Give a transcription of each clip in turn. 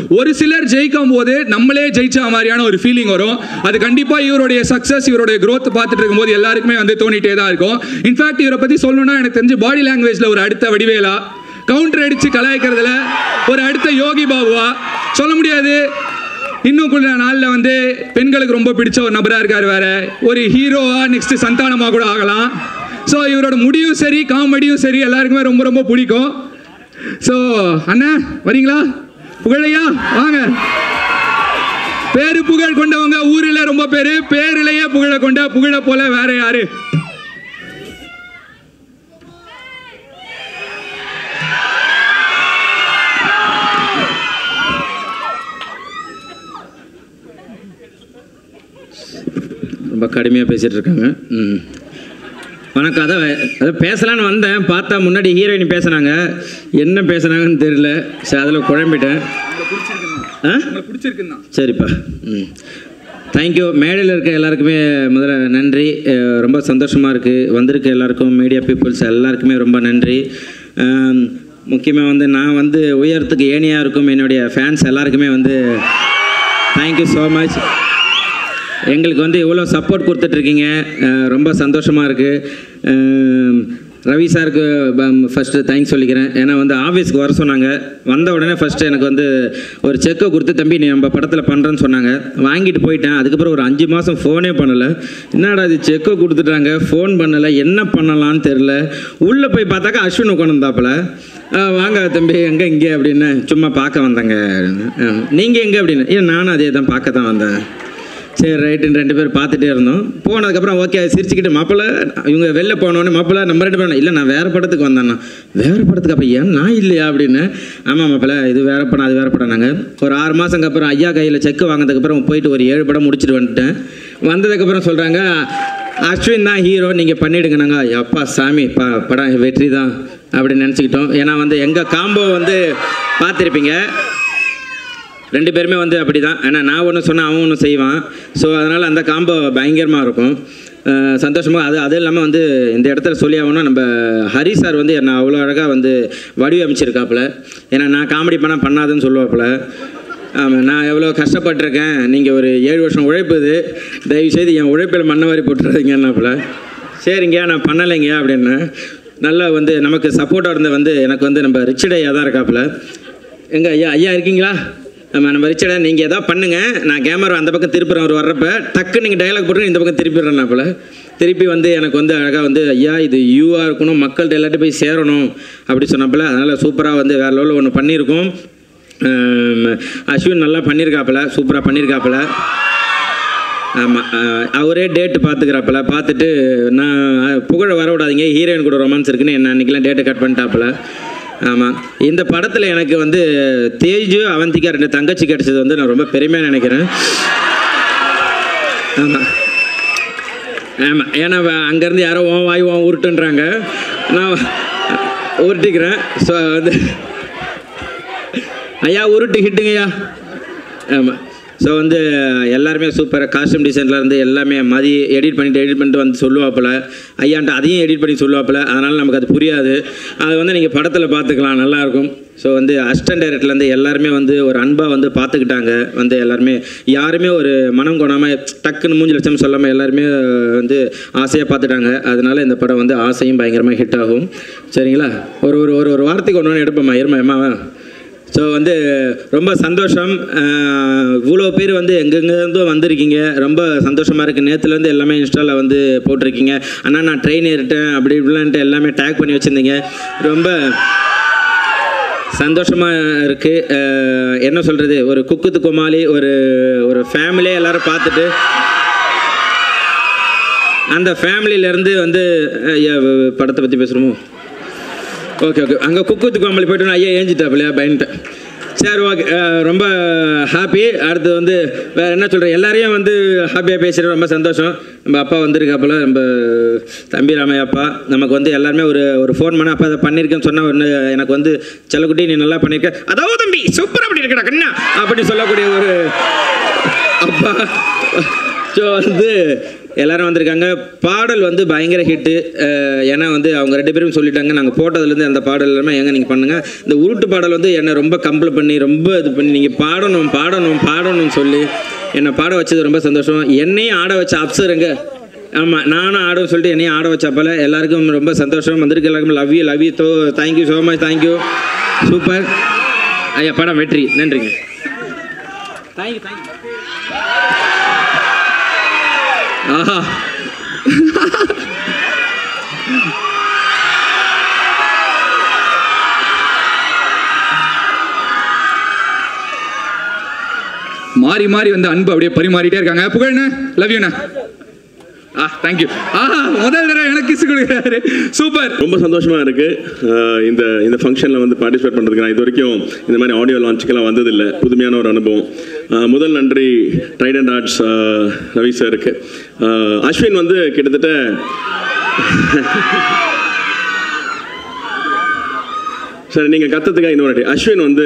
ஒரு சிலர் ஜெயிக்கும் போது நம்மளே ஜெயிச்ச மாதிரியான ஒரு ஃபீலிங் வரும் அது கண்டிப்பா இவருடைய சக்சஸ் இவருடைய growth பார்த்துட்டு இருக்கும்போது எல்லாருக்குமே வந்து தோணிட்டே தான் இருக்கும் இன்ஃபேக்ட் இவரை பத்தி சொல்லணும்னா எனக்கு தெரிஞ்சு பாடி லாங்குவேஜ்ல ஒரு அடுத்த வடிவேலா கவுண்டர் அடிச்சு கலாய்க்கிறதுல ஒரு அடுத்த யோகி பாபுவா சொல்ல முடியாது இன்னும் கொஞ்ச நாளில் வந்து பெண்களுக்கு ரொம்ப பிடிச்ச ஒரு நபராக இருக்கார் வேற ஒரு ஹீரோவா நெக்ஸ்ட் சந்தானமா கூட ஆகலாம் ஸோ இவரோட முடியும் சரி காமெடியும் சரி எல்லாருக்குமே ரொம்ப ரொம்ப பிடிக்கும் ஸோ அண்ணா வரீங்களா புகழையா வாங்க பேரு புகழ் கொண்டவங்க ஊரில் ரொம்ப பேரு பேரிலேயே புகழ கொண்ட புகழ போல வேற யாரு ரொம்ப கடுமையாக பேசிகிட்டு இருக்காங்க ம் வணக்கம் அதான் அதான் பேசலான்னு வந்தேன் பார்த்தா முன்னாடி ஹீரோயின் பேசுனாங்க என்ன பேசுனாங்கன்னு தெரியல சரி அதில் குழம்பிட்டேன் ஆ உங்களுக்கு பிடிச்சிருக்குன்னா சரிப்பா ம் தேங்க்யூ மேடையில் இருக்க எல்லாருக்குமே முதல்ல நன்றி அஹ் ரொம்ப சந்தோஷமாக இருக்குது வந்திருக்க எல்லாருக்கும் மீடியா பீப்புள்ஸ் எல்லாருக்குமே ரொம்ப நன்றி முக்கியமாக வந்து நான் வந்து உயரத்துக்கு ஏணியாக இருக்கும் என்னுடைய ஃபேன்ஸ் எல்லாருக்குமே வந்து தேங்க்யூ ஸோ மச் எங்களுக்கு வந்து இவ்வளோ சப்போர்ட் கொடுத்துட்ருக்கீங்க ரொம்ப சந்தோஷமாக இருக்குது ரவி சாருக்கு ஃபஸ்ட்டு தேங்க்ஸ் சொல்லிக்கிறேன் ஏன்னா வந்து ஆஃபீஸ்க்கு வர சொன்னாங்க வந்த உடனே ஃபஸ்ட்டு எனக்கு வந்து ஒரு செக்கை கொடுத்து தம்பி நீ நம்ம படத்தில் பண்ணுறேன்னு சொன்னாங்க வாங்கிட்டு போயிட்டேன் அதுக்கப்புறம் ஒரு அஞ்சு மாதம் ஃபோனே பண்ணலை என்னடா இது செக்கை கொடுத்துட்டாங்க ஃபோன் பண்ணலை என்ன பண்ணலான்னு தெரில உள்ளே போய் பார்த்தாக்கா அஸ்வின் உட்காந்துருந்தாப்புல வாங்க தம்பி எங்கே இங்கே அப்படின்னு சும்மா பார்க்க வந்தேங்க நீங்கள் எங்கே அப்படின்னு ஏன் நானும் அதே தான் பார்க்க தான் வந்தேன் சரி ரைட்டுன்னு ரெண்டு பேரும் பார்த்துட்டே இருந்தோம் போனதுக்கப்புறம் ஓகே சிரிச்சுக்கிட்டு மாப்பிள்ள இவங்க வெளில போனோடனே மாப்பிள்ள நம்ம ரெண்டு பேரும் இல்லை நான் வேறு படத்துக்கு வந்தேன்னா வேறு படத்துக்கு அப்போ ஏன் நான் இல்லையா அப்படின்னு ஆமாம் மாப்பிள்ள இது வேறு படம் அது வேறு படம் நாங்கள் ஒரு ஆறு மாதங்க அப்புறம் ஐயா கையில் செக் வாங்கினதுக்கப்புறம் போயிட்டு ஒரு ஏழு படம் முடிச்சுட்டு வந்துட்டேன் வந்ததுக்கப்புறம் சொல்கிறாங்க அஸ்வின் தான் ஹீரோ நீங்கள் பண்ணிவிடுங்க நாங்கள் அப்பா சாமி ப படம் வெற்றி தான் அப்படின்னு நினச்சிக்கிட்டோம் ஏன்னா வந்து எங்கள் காம்போ வந்து பார்த்துருப்பீங்க ரெண்டு பேருமே வந்து அப்படி தான் ஏன்னா நான் ஒன்று சொன்னால் அவன் ஒன்று செய்வான் ஸோ அதனால் அந்த காம்போ பயங்கரமாக இருக்கும் அஹ் சந்தோஷமாக அது அது இல்லாமல் வந்து இந்த இடத்துல சொல்லி ஆகணும் நம்ம ஹரி சார் வந்து என்னை அவ்வளோ அழகாக வந்து வடிவமைச்சிருக்காப்புல ஏன்னா நான் காமெடி பண்ணால் பண்ணாதுன்னு சொல்லுவாப்புல ஆமாம் நான் எவ்வளோ கஷ்டப்பட்டிருக்கேன் நீங்கள் ஒரு ஏழு வருஷம் உழைப்பு இது தயவுசெய்து என் உழைப்பில் மண்ணவாரி போட்டுறாதீங்கன்னாப்புல சரிங்க நான் பண்ணலைங்க அப்படின்னு நல்லா வந்து நமக்கு சப்போர்ட்டாக இருந்த வந்து எனக்கு வந்து நம்ம ரிச்சர்ட் ஐயா தான் இருக்காப்புல எங்க ஐயா ஐயா இருக்கீங்களா நம்ம நம்ம ரிச்சர்டா நீங்கள் எதாவது பண்ணுங்க நான் கேமரா அந்த பக்கம் திருப்புறேன் அவர் வர்றப்ப டக்கு நீங்கள் டயலாக் போட்டு இந்த பக்கம் திருப்பிடுறேன்னாப்புல திருப்பி வந்து எனக்கு வந்து அழகாக வந்து ஐயா இது யூஆர் இருக்கணும் மக்கள்கிட்ட எல்லாத்தையும் போய் சேரணும் அப்படி சொன்னப்பல அதனால் சூப்பராக வந்து வேறு லெவலில் ஒன்று பண்ணியிருக்கோம் ஆம், அஸ்வின் நல்லா பண்ணியிருக்காப்புல சூப்பராக பண்ணியிருக்காப்புல ஆமாம் அவரே டேட்டு பார்த்துக்கிறாப்புல பார்த்துட்டு நான் அஹ், புகழ வர விடாதீங்க ஹீரோயின் கூட ரொமான்ஸ் இருக்குன்னு என்ன அன்றைக்கெலாம் டேட்டை கட் பண்ணிட்டாப்புல ஆமாம் இந்த படத்தில் எனக்கு வந்து தேஜு அவந்திகா ரெண்டு தங்கச்சி கிடச்சது வந்து நான் ரொம்ப பெருமையாக நினைக்கிறேன் ஆமாம் ஆமாம் ஏன்னா வ- அங்கேருந்து யாரோ ஓன் வாய் ஓன் உருட்டுன்றாங்க நான் உருட்டிக்கிறேன் ஸோ வந்து ஐயா உருட்டு ஹிட்டுங்கய்யா ஆமாம் ஸோ வந்து எல்லாருமே சூப்பர் காஸ்டியூம் டிசைன்லேருந்து எல்லாமே மதி எடிட் பண்ணிட்டு எடிட் பண்ணிட்டு வந்து சொல்லுவாப்புல ஐயான்ட்டு அதையும் எடிட் பண்ணி சொல்லுவாப்புல அதனால் நமக்கு அது புரியாது அது வந்து நீங்கள் படத்தில் பார்த்துக்கலாம் நல்லாயிருக்கும் ஸோ வந்து அசிஸ்டன்ட் டைரக்டர்லேருந்து எல்லாருமே வந்து ஒரு அன்பாக வந்து பார்த்துக்கிட்டாங்க வந்து எல்லாருமே யாருமே ஒரு மனம் கொடாமல் டக்குன்னு மூஞ்சி லட்சம் சொல்லாமல் எல்லாருமே வந்து ஆசையாக பார்த்துட்டாங்க அதனால இந்த படம் வந்து ஆசையும் பயங்கரமாக ஹிட் ஆகும் சரிங்களா ஒரு ஒரு ஒரு ஒரு வாரத்துக்கு ஒன்று ஒன்று எடுப்போம்மா இருமா ஸோ வந்து ரொம்ப சந்தோஷம் அஹ் இவ்வளோ பேர் வந்து எங்கெங்கேருந்தோ வந்திருக்கீங்க ரொம்ப சந்தோஷமாக இருக்குது நேற்றுலேருந்து எல்லாமே இன்ஸ்டாவில் வந்து போட்டிருக்கீங்க அண்ணா நான் ட்ரெயின் ஏறிட்டேன் அப்படி இப்படிலான்ட்டு எல்லாமே டேக் பண்ணி வச்சுருந்தீங்க ரொம்ப சந்தோஷமாக இருக்குது என்ன சொல்கிறது ஒரு குக்குத்து குமாலி ஒரு ஒரு ஃபேமிலியே எல்லாரும் பார்த்துட்டு அந்த ஃபேமிலியிலேருந்து வந்து அஹ், ஐயா, படத்தை பற்றி பேசுகிறோமோ ஓகே ஓகே அங்கே குக்குத்து கோமலி போயிட்டு ஐயா ஏஞ்சிட்டாப்லையா பயன்ட்டேன் சரி ஓகே ரொம்ப ஹாப்பி அடுத்து வந்து வேறு என்ன சொல்கிறேன் எல்லாரையும் வந்து ஹாப்பியாக பேசுகிறது ரொம்ப சந்தோஷம் நம்ம அப்பா வந்திருக்காப்புல நம்ம தம்பி ராமையா அப்பா நமக்கு வந்து எல்லாருமே ஒரு ஒரு ஃபோன் பண்ண அப்பா அதை பண்ணியிருக்கேன்னு சொன்ன ஒன்று எனக்கு வந்து செல்லக்குட்டி நீ நல்லா பண்ணியிருக்க அதாவது தம்பி சூப்பராக பண்ணியிருக்கடா கண்ணா அப்படி சொல்லக்கூடிய ஒரு அப்பா ஸோ வந்து எல்லாரும் வந்திருக்காங்க பாடல் வந்து பயங்கர ஹிட்டு ஏன்னா வந்து அவங்க ரெண்டு பேரும் சொல்லிட்டாங்க நாங்கள் போட்டதுலேருந்து அந்த பாடல் எல்லாமே எங்க நீங்கள் பண்ணுங்க இந்த உருட்டு பாடல் வந்து என்னை ரொம்ப கம்பல் பண்ணி ரொம்ப இது பண்ணி நீங்கள் பாடணும் பாடணும் பாடணும்னு சொல்லி என்னை பாட வச்சது ரொம்ப சந்தோஷம் என்னையும் ஆட வச்ச அப்சருங்க ஆமாம் நானும் ஆடுன்னு சொல்லிட்டு என்னையும் ஆட வச்சப்பல எல்லாருக்கும் ரொம்ப சந்தோஷம் வந்திருக்கு எல்லாருக்கும் லவ் யூ லவ் யூ தோ thank you so much thank you super ஐயா படம் வெற்றி நன்றிங்க தேங்க்யூ தேங்க்யூ ஆஹா மாறி மாறி வந்து அன்பு அப்படியே பரிமாறிட்டே இருக்காங்க புகழ்ண்ண லவ் யூண்ணா ஆ தேங்க்யூ ஆஹா முதல் தடவை எனக்கு கிஸ் கொடுக்குறாரு சூப்பர் ரொம்ப சந்தோஷமா இருக்கு அஹ் இந்த இந்த ஃபங்க்ஷனில் வந்து பார்ட்டிசிபேட் பண்ணுறதுக்கு நான் இது வரைக்கும் இந்த மாதிரி ஆடியோ லான்ச்சுக்கெல்லாம் வந்ததில்லை புதுமையான ஒரு அனுபவம் அஹ் முதல் நன்றி ட்ரைடன்ட் ஆர்ட்ஸ் ரவி சாருக்கு அஹ் அஸ்வின் வந்து கிட்டத்தட்ட சரி நீங்கள் கத்துறதுக்காக இன்னொரு வாட்டி. அஸ்வின் வந்து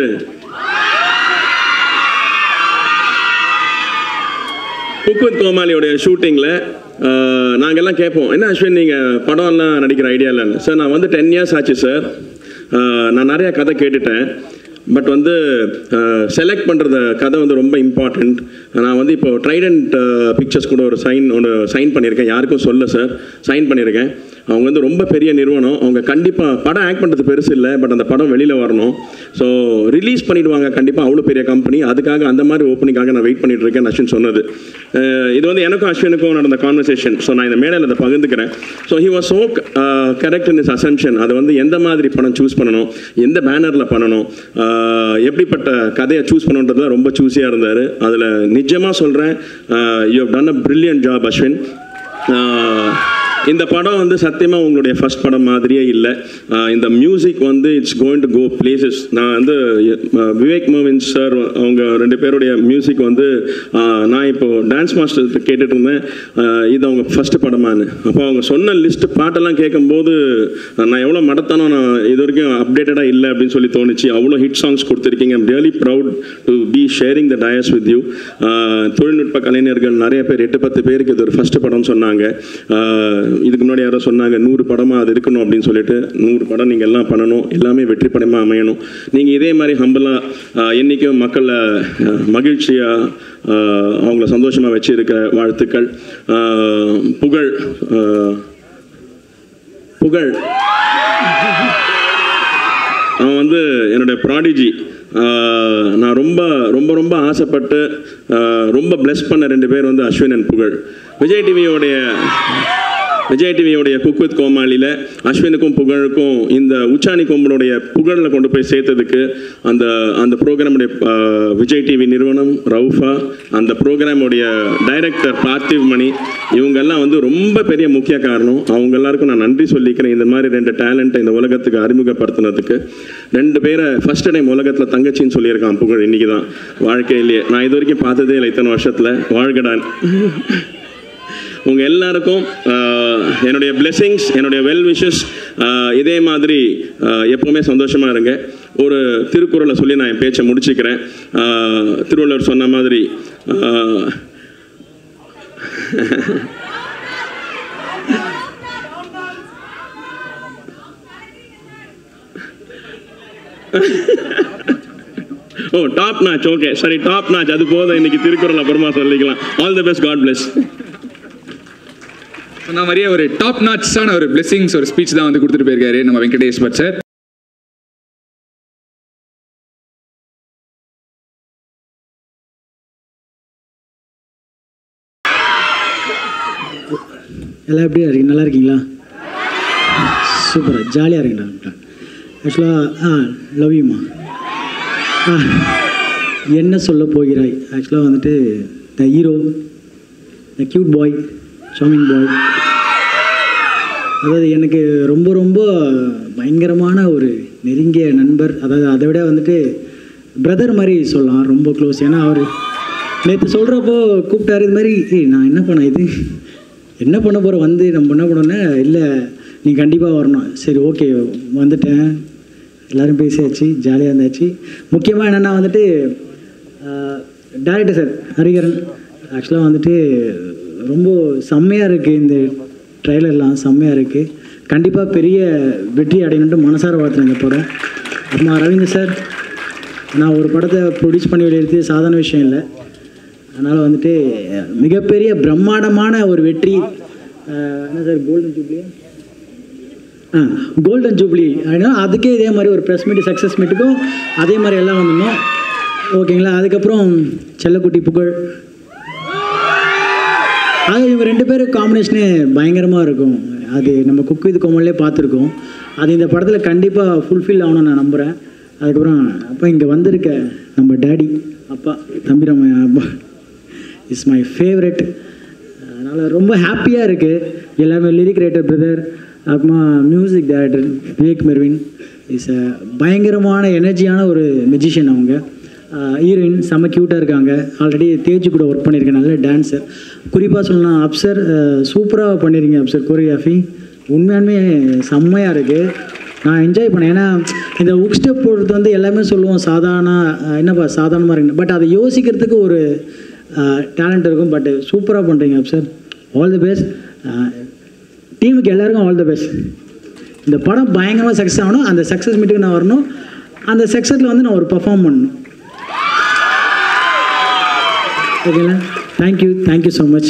குக் வித் கோமாளியோடைய ஷூட்டிங்கில் நாங்கெல்லாம் கேட்போம் என்ன அஸ்வின் நீங்கள் படம்லாம் நடிக்கிற ஐடியா இல்லைன்னு சார் நான் வந்து டென் இயர்ஸ் ஆச்சு சார் நான் நிறையா கதை கேட்டுட்டேன் பட் வந்து செலக்ட் பண்ணுறத கதை வந்து ரொம்ப இம்பார்ட்டண்ட் நான் வந்து இப்போ ட்ரைடன்ட் பிக்சர்ஸ் கூட ஒரு சைன் ஒன்று சைன் பண்ணியிருக்கேன் யாருக்கும் சொல்ல சார் சைன் பண்ணியிருக்கேன் அவங்க வந்து ரொம்ப பெரிய நிறுவனம் அவங்க கண்டிப்பாக படம் ஆக்ட் பண்ணுறது பெருசு இல்லை பட் அந்த படம் வெளியில் வரணும் ஸோ ரிலீஸ் பண்ணிடுவாங்க கண்டிப்பாக அவ்வளோ பெரிய கம்பெனி அதுக்காக அந்த மாதிரி ஓப்பனிங்காக நான் வெயிட் பண்ணிட்டு இருக்கேன் அஸ்வின் சொன்னது அஹ் இது வந்து எனக்கும் அஸ்வினுக்கும் நடந்த கான்வர்சேஷன் ஸோ நான் இந்த மேடையில் அதை பகிர்ந்துக்கிறேன் so he was so correct in is assumption அதை வந்து எந்த மாதிரி படம் சூஸ் பண்ணணும் எந்த பேனரில் பண்ணணும் அஹ் எப்படிப்பட்ட கதையை சூஸ் பண்ணணுன்றதுல ரொம்ப சூஸியாக இருந்தார் அதில் நிஜமாக சொல்கிறேன் you have done a brilliant job Ashwin ah இந்த படம் வந்து சத்தியமாக உங்களுடைய ஃபர்ஸ்ட் படம் மாதிரியே இல்லை ஆஹ் இந்த மியூசிக் வந்து it's going to go places நான் வந்து அஹ் விவேக் மோவின் சார் அவங்க ரெண்டு பேருடைய மியூசிக் வந்து ஆஹ் நான் இப்போ டான்ஸ் மாஸ்டர் கேட்டுட்டு இருந்தேன் ஆஹ் இது அவங்க ஃபர்ஸ்ட் படமானு அப்போ அவங்க சொன்ன லிஸ்ட் பாட்டெல்லாம் கேட்கும்போது நான் எவ்வளோ மடத்தானோ நான் இது வரைக்கும் அப்டேட்டடாக இல்லை அப்படின்னு சொல்லி தோணுச்சு அவ்வளோ ஹிட் சாங்ஸ் கொடுத்துருக்கீங்க I'm really proud to be sharing the dais with you தொழில்நுட்ப கலைஞர்கள் நிறைய பேர் எட்டு பத்து பேருக்கு இது ஒரு ஃபர்ஸ்ட் படம்னு சொன்னாங்க ஆஹ் இதுக்கு முன்னாடி யாரோ சொன்னாங்க நூறு படமாக அது இருக்கணும் அப்படின்னு சொல்லிட்டு நூறு படம் நீங்கள் எல்லாம் பண்ணணும் எல்லாமே வெற்றி படமாக அமையணும் நீங்கள் இதே மாதிரி ஹம்பிளாக என்றைக்கும் மக்களை மகிழ்ச்சியாக அவங்கள சந்தோஷமாக வச்சிருக்க வாழ்த்துக்கள் ஆஹ் புகழ் ஆஹ் புகழ் அவன் வந்து என்னுடைய ப்ராடிஜி நான் ரொம்ப ரொம்ப ரொம்ப ஆசைப்பட்டு ஆஹ் ரொம்ப பிளெஸ் பண்ண ரெண்டு பேர் வந்து அஸ்வின் அண்ட் புகழ் விஜய் டிவியோடைய விஜய் டிவியோடைய குக் வித் கோமாளியில் அஸ்வினுக்கும் புகழுக்கும் இந்த உச்சாணி கொம்பனுடைய புகழில் கொண்டு போய் சேர்த்ததுக்கு அந்த அந்த ப்ரோக்ராமுடைய விஜய் டிவி நிறுவனம் ரவுஃபா அந்த ப்ரோக்ராமுடைய டைரக்டர் பார்த்திவ் மணி இவங்கெல்லாம் வந்து ரொம்ப பெரிய முக்கிய காரணம் அவங்க எல்லாருக்கும் நான் நன்றி சொல்லிக்கிறேன் இந்த மாதிரி ரெண்டு டேலண்ட்டை இந்த உலகத்துக்கு அறிமுகப்படுத்தினதுக்கு ரெண்டு பேரை ஃபர்ஸ்ட் டைம் உலகத்தில் தங்கச்சின்னு சொல்லியிருக்கான் புகழ் இன்னைக்கு தான் வாழ்க்கையிலேயே நான் இது வரைக்கும் பார்த்ததே இல்லை இத்தனை வருஷத்தில் வாழ்கடான் உங்கள் எல்லாருக்கும் ஆஹ், என்னுடைய பிளெஸிங்ஸ் என்னுடைய வெல் விஷஸ் இதே மாதிரி ஆஹ், எப்பவுமே சந்தோஷமாக இருங்க ஒரு திருக்குறளை சொல்லி நான் என் பேச்சை முடிச்சுக்கிறேன் ஆஹ், திருவள்ளுவர் சொன்ன மாதிரி ஆஹ், ஓ டாப் நாச் ஓகே சரி டாப் நாச் அது போதும் இன்னைக்கு திருக்குறள் அப்புறமா சொல்லிக்கலாம் all the best God bless சொன்ன மாதிரியே ஒரு டாப் நாட்ஸான ஒரு பிளெஸிங்ஸ் ஒரு ஸ்பீச் தான் வந்து கொடுத்துட்டு போயிருக்காரு நம்ம வெங்கடேஷ் பட் சார் எல்லாம் எப்படியா இருக்கீங்க நல்லா இருக்கீங்களா சூப்பராக ஜாலியாக இருக்கீங்களா ஆக்சுவலாக ஆ லவ் யூமா ஆ என்ன சொல்ல போகிறாய் ஆக்சுவலாக வந்துட்டு the hero the cute boy charming boy அதாவது எனக்கு ரொம்ப ரொம்ப பயங்கரமான ஒரு நெருங்கிய நண்பர் அதாவது அதை விட வந்துட்டு பிரதர் மாதிரி சொல்லலாம் ரொம்ப க்ளோஸ் ஏன்னா அவர் நேற்று சொல்கிறப்போ கூப்பிட்டாரு இது மாதிரி ஏய் நான் என்ன பண்ண இது என்ன பண்ண போகிற வந்து நம்ம என்ன பண்ணோன்னே இல்லை நீ கண்டிப்பாக வரணும் சரி ஓகே வந்துட்டேன் எல்லோரும் பேசியாச்சு ஜாலியாக இருந்தாச்சு முக்கியமாக என்னென்னா வந்துட்டு டேரக்டர் சார் ஹரிகரன் ஆக்சுவலாக வந்துட்டு ரொம்ப செம்மையாக இருக்குது இந்த ட்ரைலர்லாம் செம்மையாக இருக்குது கண்டிப்பாக பெரிய வெற்றி அடையணுன்ட்டு மனசார வாழ்த்துறேன் இந்த படம் அம்மா ரவீந்திர சார் நான் ஒரு படத்தை ப்ரொடியூஸ் பண்ணி வெளியிடுறது சாதாரண விஷயம் இல்லை அதனால் வந்துட்டு மிகப்பெரிய பிரம்மாண்டமான ஒரு வெற்றி அஹ், என்ன சார் கோல்டன் ஜூப்ளியா ஆ கோல்டன் ஜூப்ளி அப்படின்னா அதுக்கே இதே மாதிரி ஒரு ப்ரெஸ் மீட் சக்ஸஸ் மீட்டுக்கும் அதே மாதிரி எல்லாம் வந்துடணும் ஓகேங்களா அதுக்கப்புறம் செல்லக்குட்டி புகழ் அது இவங்க ரெண்டு பேரும் காம்பினேஷனே பயங்கரமாக இருக்கும் அது நம்ம குக்கு இது கோமல்லே பார்த்துருக்கோம் அது இந்த படத்தில் கண்டிப்பாக ஃபுல்ஃபில் ஆகணும்னு நான் நம்புகிறேன் அதுக்கப்புறம் அப்போ இங்கே வந்திருக்க நம்ம டேடி அப்பா தம்பிராமையா அப்பா இஸ் மை ஃபேவரெட் அதனால் ரொம்ப ஹாப்பியாக இருக்குது எல்லாமே லிரிக் ரைட்டர் பிரதர் அப்புறமா music director Vivek Mervin is a பயங்கரமான எனர்ஜியான ஒரு மெஜிஷியன் அவங்க ஹீரோயின் செம்ம க்யூட்டாக இருக்காங்க ஆல்ரெடி தேஜ் கூட ஒர்க் பண்ணியிருக்கேன் நல்ல டான்ஸர் குறிப்பாக சொல்லலாம் அப்சர் சூப்பராக பண்ணியிருக்கீங்க அப்சர் கோரியோகிராஃபி உண்மையாலுமே செம்மையாக இருக்குது நான் என்ஜாய் பண்ணேன் ஏன்னா இந்த உக் ஸ்டெப் போடுறது வந்து எல்லாமே சொல்லுவோம் சாதாரண அஹ், என்னப்பா சாதாரணமாக இருக்கு பட் அதை யோசிக்கிறதுக்கு ஒரு டேலண்ட் இருக்கும் பட் சூப்பராக பண்ணுறீங்க சார் ஆல் தி பெஸ்ட் டீமுக்கு எல்லாருக்கும் ஆல் தி பெஸ்ட் இந்த படம் பயங்கரமாக சக்ஸஸ் ஆகணும் அந்த சக்ஸஸ் மீட்டுக்கு நான் வரணும் அந்த சக்ஸஸில் வந்து நான் ஒரு பர்ஃபார்ம் பண்ணணும் ஓகேங்களா thank you thank you so much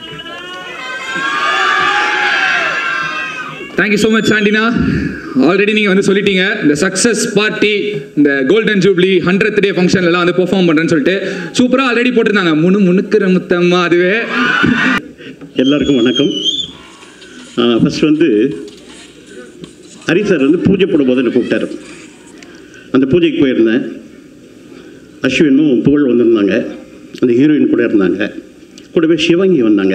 thank you so much சாண்டினா ஆல்ரெடி நீங்கள் வந்து சொல்லிட்டீங்க இந்த சக்ஸஸ் பார்ட்டி இந்த கோல்டன் ஜூப்ளி ஹண்ட்ரட் டே ஃபங்க்ஷன்லாம் வந்து பெர்ஃபார்ம் பண்ணுறேன்னு சொல்லிட்டு சூப்பராக ஆல்ரெடி போட்டிருந்தாங்க முணு முணுக்கிற முத்தம்மா அதுவே எல்லாருக்கும் வணக்கம் ஃபஸ்ட் வந்து ஹரி சார் வந்து பூஜை போடும்போது என்னை கூப்பிட்டாரு அந்த பூஜைக்கு போயிருந்தேன் அஸ்வினும் புகழ் வந்திருந்தாங்க அந்த ஹீரோயின் கூட இருந்தாங்க கூடவே சிவங்கி வந்தாங்க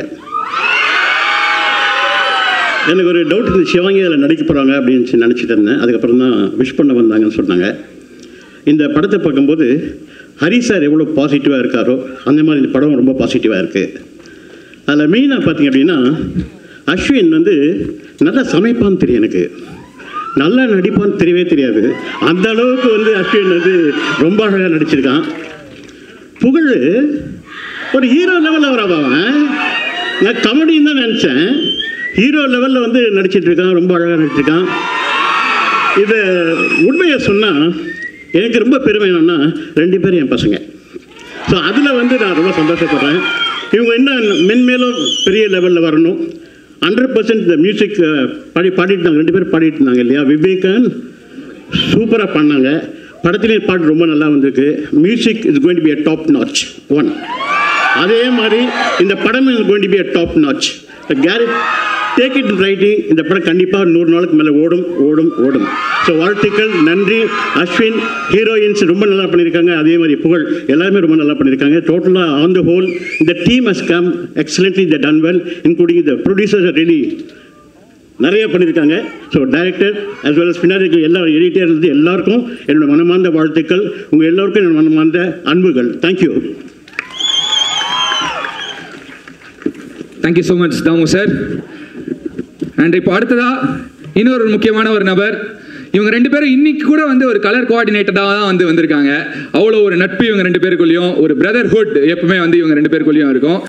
எனக்கு ஒரு டவுட் இந்த சிவங்கி அதில் நடிக்க போகிறாங்க அப்படின்னு நினச்சிட்டு இருந்தேன் அதுக்கப்புறம் தான் விஷ் பண்ண வந்தாங்கன்னு சொன்னாங்க இந்த படத்தை பார்க்கும்போது ஹரி சார் எவ்வளோ பாசிட்டிவாக இருக்காரோ அந்த மாதிரி இந்த படம் ரொம்ப பாசிட்டிவாக இருக்குது அதில் மெயினாக பார்த்தீங்க அப்படின்னா அஸ்வின் வந்து நல்லா சமைப்பான்னு தெரியும் எனக்கு நல்லா நடிப்பான்னு தெரியவே தெரியாது அந்த அளவுக்கு வந்து அஸ்வின் வந்து ரொம்ப அழகாக நடிச்சிருக்கான் புகழ் ஒரு ஹீரோ லெவலில் வர அவன் நான் கமெடின்னு தான் நினச்சேன் ஹீரோ லெவலில் வந்து நடிச்சிட்டு இருக்கான் ரொம்ப அழகாக நடிச்சிருக்கான் இது உண்மையை சொன்னால் எனக்கு ரொம்ப பெருமை என்னன்னா ரெண்டு பேரும் என் பசங்க ஸோ அதில் வந்து நான் ரொம்ப சந்தோஷப்படுறேன் இவங்க இன்னும் மென்மேலும் பெரிய லெவலில் வரணும் ஹண்ட்ரட் பர்சன்ட் இந்த மியூசிக் பாடி பாடிட்டு இருந்தாங்க ரெண்டு பேரும் பாடிட்டு இருந்தாங்க இல்லையா விவேகன் சூப்பராக பண்ணாங்க படத்துலேயும் பாட்டு ரொம்ப நல்லா வந்திருக்கு music is going to be a top notch one அதே மாதிரி இந்த படம் is going to be a top notch carry take it writing இந்த படம் கண்டிப்பாக நூறு நாளுக்கு மேலே ஓடும் ஓடும் ஓடும் ஸோ வாழ்த்துக்கள் நன்றி அஸ்வின் ஹீரோயின்ஸ் ரொம்ப நல்லா பண்ணியிருக்காங்க அதே மாதிரி புகழ் எல்லாருமே ரொம்ப நல்லா பண்ணியிருக்காங்க டோட்டலாக ஆன் த ஹோல் இந்த team has come excellently the done well including the producers really நிறைய பண்ணியிருக்காங்க so director as well as பின்னாடி இருக்க எல்லா எடிட்டர் இருந்து எல்லாருக்கும் என்னோட மனமார்ந்த வாழ்த்துக்கள் உங்கள் எல்லோருக்கும் என்னோட மனமார்ந்த அன்புகள் thank you thank you so much Dhamu sir and இப்போ அடுத்ததா இன்னொரு முக்கியமான ஒரு நபர் இவங்க ரெண்டு பேரும் இன்னைக்கு கூட வந்து ஒரு கலர் கோஆர்டினேட்டராக தான் வந்து வந்திருக்காங்க அவ்வளோ ஒரு நட்பு இவங்க ரெண்டு பேருக்குள்ளேயும் ஒரு பிரதர்ஹுட் எப்பவுமே வந்து இவங்க ரெண்டு பேருக்குள்ளேயும் இருக்கும்